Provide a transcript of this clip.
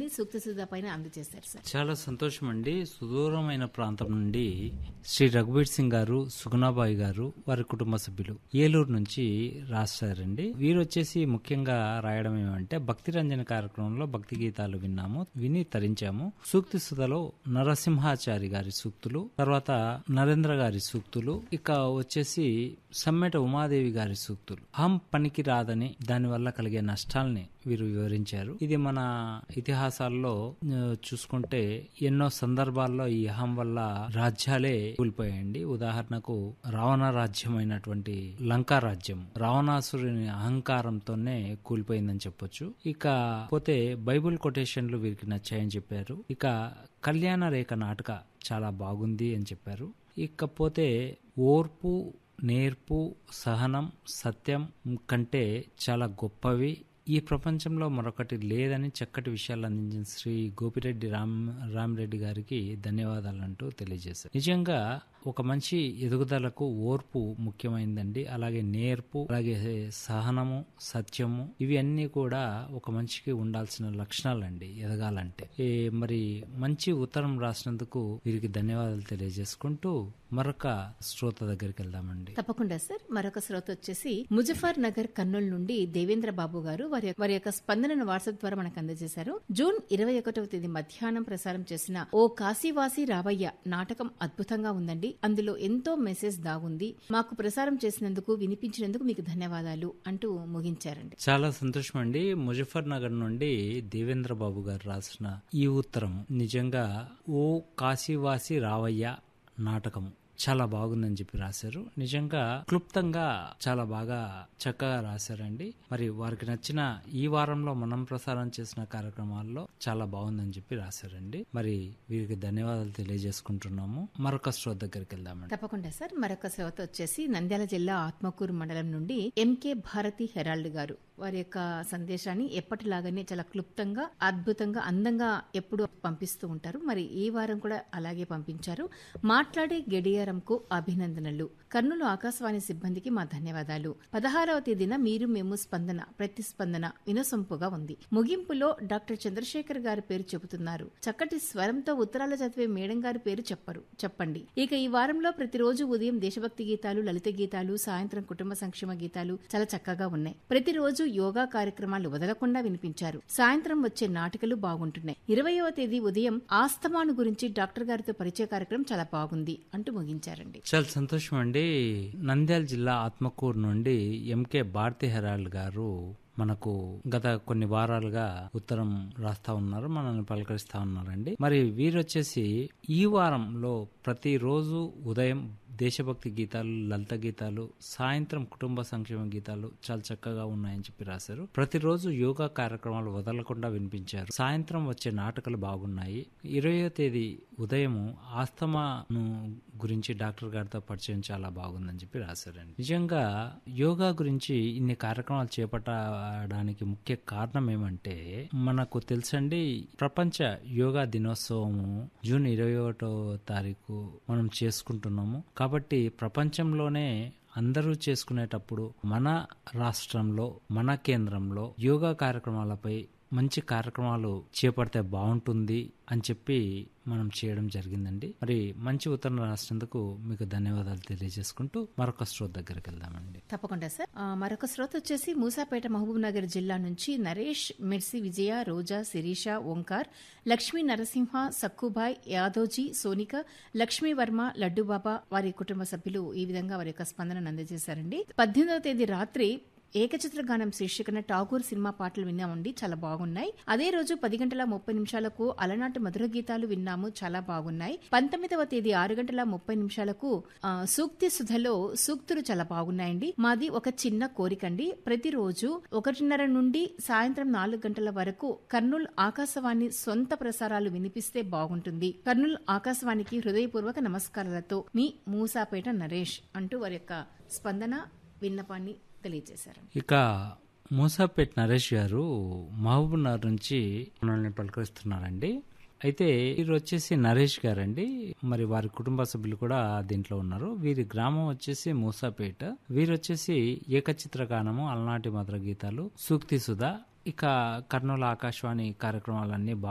అంశాన్ని సూక్తి సుధా పైన అందజేశారు సార్ చాలా సంతోషం అండి సుదూరమైన ప్రాంతం నుండి శ్రీ రఘుబీర్ సింగ్ గారు సుగుణాబాయి గారు వారి కుటుంబ సభ్యులు ఏలూరు నుంచి రాశారండి వీరు వచ్చేసి ముఖ్యంగా రాయడం ఏమంటే భక్తి రంజన కార్యక్రమంలో భక్తి గీతాలు విన్నాము విని తరించాము సూక్తి సుధలో నరసింహాచారి గారి సూక్తులు తర్వాత నరేంద్ర గారి సూక్తులు ఇక వచ్చేసి సమ్మెట ఉమాదేవి గారి సూక్తులు అహం పనికి రాదని దానివల్ల కలిగే నష్టాల్ని వీరు వివరించారు ఇది మన ఇతిహాసాల్లో ఆ, చూసుకుంటే ఎన్నో సందర్భాల్లో ఈ అహం వల్ల రాజ్యాలే కూలిపోయాయండి ఉదాహరణకు రావణ రాజ్యమైనటువంటి లంకా రాజ్యం రావణాసురుని అహంకారంతోనే కూలిపోయిందని చెప్పొచ్చు ఇక పోతే బైబుల్ కొటేషన్లు వీరికి నచ్చాయని చెప్పారు ఇక కళ్యాణ రేఖ నాటక చాలా బాగుంది అని చెప్పారు ఇకపోతే ఓర్పు నేర్పు సహనం సత్యం కంటే చాలా గొప్పవి ఈ ప్రపంచంలో మరొకటి లేదని చక్కటి విషయాలు అందించిన శ్రీ గోపిరెడ్డి రామ్ రామిరెడ్డి గారికి ధన్యవాదాలు అంటూ తెలియజేశారు నిజంగా ఒక మంచి ఎదుగుదలకు ఓర్పు ముఖ్యమైందండి అలాగే నేర్పు అలాగే సహనము సత్యము ఇవి అన్నీ కూడా ఒక మనిషికి ఉండాల్సిన లక్షణాలండి ఎదగాలంటే ఈ మరి మంచి ఉత్తరం రాసినందుకు వీరికి ధన్యవాదాలు తెలియజేసుకుంటూ మరొక శ్రోత దగ్గరికి వెళ్దామండి తప్పకుండా సార్ మరొక శ్రోత వచ్చేసి ముజఫర్ నగర్ కర్నూలు నుండి దేవేంద్ర బాబు గారు వారి వారి యొక్క స్పందనను వాట్సాప్ ద్వారా మనకు అందజేశారు జూన్ ఇరవై ఒకటవ తేదీ మధ్యాహ్నం ప్రసారం చేసిన ఓ కాశీవాసి రావయ్య నాటకం అద్భుతంగా ఉందండి అందులో ఎంతో మెసేజ్ దాగుంది మాకు ప్రసారం చేసినందుకు వినిపించినందుకు మీకు ధన్యవాదాలు అంటూ ముగించారండి చాలా సంతోషం అండి ముజఫర్ నగర్ నుండి దేవేంద్ర బాబు గారు రాసిన ఈ ఉత్తరం నిజంగా ఓ కాశీవాసి రావయ్య నాటకం చాలా బాగుందని చెప్పి రాశారు నిజంగా క్లుప్తంగా చాలా బాగా చక్కగా రాశారండి మరి వారికి నచ్చిన ఈ వారంలో మనం ప్రసారం చేసిన కార్యక్రమాల్లో చాలా బాగుందని చెప్పి రాశారండి మరి వీరికి ధన్యవాదాలు తెలియజేసుకుంటున్నాము మరొక శ్రోత దగ్గరికి వెళ్దామండి తప్పకుండా సార్ మరొక శ్రోత వచ్చేసి నంద్యాల జిల్లా ఆత్మకూరు మండలం నుండి ఎంకే భారతి హెరాల్డ్ గారు వారి యొక్క సందేశాన్ని ఎప్పటిలాగానే చాలా క్లుప్తంగా అద్భుతంగా అందంగా ఎప్పుడు పంపిస్తూ ఉంటారు మరి ఈ వారం కూడా అలాగే పంపించారు మాట్లాడే గడియారంకు అభినందనలు కర్నూలు ఆకాశవాణి సిబ్బందికి మా ధన్యవాదాలు పదహారవ తేదీన మీరు మేము స్పందన ప్రతిస్పందన వినసొంపుగా ఉంది ముగింపులో డాక్టర్ చంద్రశేఖర్ గారి పేరు చెబుతున్నారు చక్కటి స్వరంతో ఉత్తరాలు చదివే మేడం గారి పేరు చెప్పరు చెప్పండి ఇక ఈ వారంలో ప్రతిరోజు ఉదయం దేశభక్తి గీతాలు లలిత గీతాలు సాయంత్రం కుటుంబ సంక్షేమ గీతాలు చాలా చక్కగా ఉన్నాయి ప్రతిరోజు యోగా కార్యక్రమాలు వదలకుండా వినిపించారు సాయంత్రం వచ్చే నాటికలు బాగుంటున్నాయి ఇరవయవ తేదీ ఉదయం ఆస్తమాను గురించి డాక్టర్ గారితో పరిచయ కార్యక్రమం చాలా బాగుంది అంటూ ముగించారండి చాలా సంతోషం అండి నంద్యాల జిల్లా ఆత్మకూరు నుండి ఎంకే భారతి హెరాల్డ్ గారు మనకు గత కొన్ని వారాలుగా ఉత్తరం రాస్తా ఉన్నారు మనల్ని పలకరిస్తా ఉన్నారండి మరి వీరు వచ్చేసి ఈ వారంలో ప్రతిరోజు ఉదయం దేశభక్తి గీతాలు లలిత గీతాలు సాయంత్రం కుటుంబ సంక్షేమ గీతాలు చాలా చక్కగా ఉన్నాయని చెప్పి రాశారు ప్రతిరోజు యోగా కార్యక్రమాలు వదలకుండా వినిపించారు సాయంత్రం వచ్చే నాటకాలు బాగున్నాయి ఇరవయో తేదీ ఉదయం ఆస్తమాను గురించి డాక్టర్ గారితో పరిచయం చాలా బాగుందని చెప్పి రాశారండి నిజంగా యోగా గురించి ఇన్ని కార్యక్రమాలు చేపట్టడానికి ముఖ్య కారణం ఏమంటే మనకు తెలుసండి ప్రపంచ యోగా దినోత్సవము జూన్ ఇరవై ఒకటో తారీఖు మనం చేసుకుంటున్నాము కాబట్టి ప్రపంచంలోనే అందరూ చేసుకునేటప్పుడు మన రాష్ట్రంలో మన కేంద్రంలో యోగా కార్యక్రమాలపై మంచి కార్యక్రమాలు చేపడితే బాగుంటుంది అని చెప్పి మనం చేయడం జరిగిందండి మరి మంచి ఉత్తరం రాసినందుకు మీకు ధన్యవాదాలు తెలియజేసుకుంటూ మరొక శ్రోత దగ్గరికి వెళ్దామండి తప్పకుండా సార్ ఆ, మరొక శ్రోత వచ్చేసి మూసాపేట మహబూబ్ నగర్ జిల్లా నుంచి నరేష్ మిర్సి విజయ రోజా శిరీష ఓంకార్ లక్ష్మీ నరసింహ సక్కుబాయ్ యాదోజీ సోనిక లక్ష్మీ వర్మ లడ్డుబాబా వారి కుటుంబ సభ్యులు ఈ విధంగా వారి యొక్క స్పందనను అందజేశారండి పద్దెనిమిదవ తేదీ రాత్రి ఏకచిత్ర గానం శీర్షికన ఠాగూర్ సినిమా పాటలు విన్నామండి చాలా బాగున్నాయి అదే రోజు పది గంటల ముప్పై నిమిషాలకు అలనాటి మధుర గీతాలు విన్నాము చాలా బాగున్నాయి పంతొమ్మిదవ తేదీ ఆరు గంటల ముప్పై నిమిషాలకు ఆ, సూక్తి సుధలో సూక్తులు చాలా బాగున్నాయండి మాది ఒక చిన్న కోరికండి ప్రతిరోజు ఒకటిన్నర నుండి సాయంత్రం నాలుగు గంటల వరకు కర్నూలు ఆకాశవాణి సొంత ప్రసారాలు వినిపిస్తే బాగుంటుంది కర్నూలు ఆకాశవాణికి హృదయపూర్వక నమస్కారాలతో మీ మూసాపేట నరేష్ అంటూ వారి యొక్క స్పందన విన్నపాన్ని తెలియజేశారు ఇక మూసాపేట్ నరేష్ గారు మహబూబ్నగర్ నుంచి మనల్ని పలకరిస్తున్నారండి అయితే వీరు వచ్చేసి నరేష్ గారండి మరి వారి కుటుంబ సభ్యులు కూడా దీంట్లో ఉన్నారు వీరి గ్రామం వచ్చేసి మూసాపేట వీరు వచ్చేసి ఏకచిత్ర గానము అలనాటి మధుర గీతాలు సూక్తి సుధా ఇక కర్నూలు ఆకాశవాణి కార్యక్రమాలన్నీ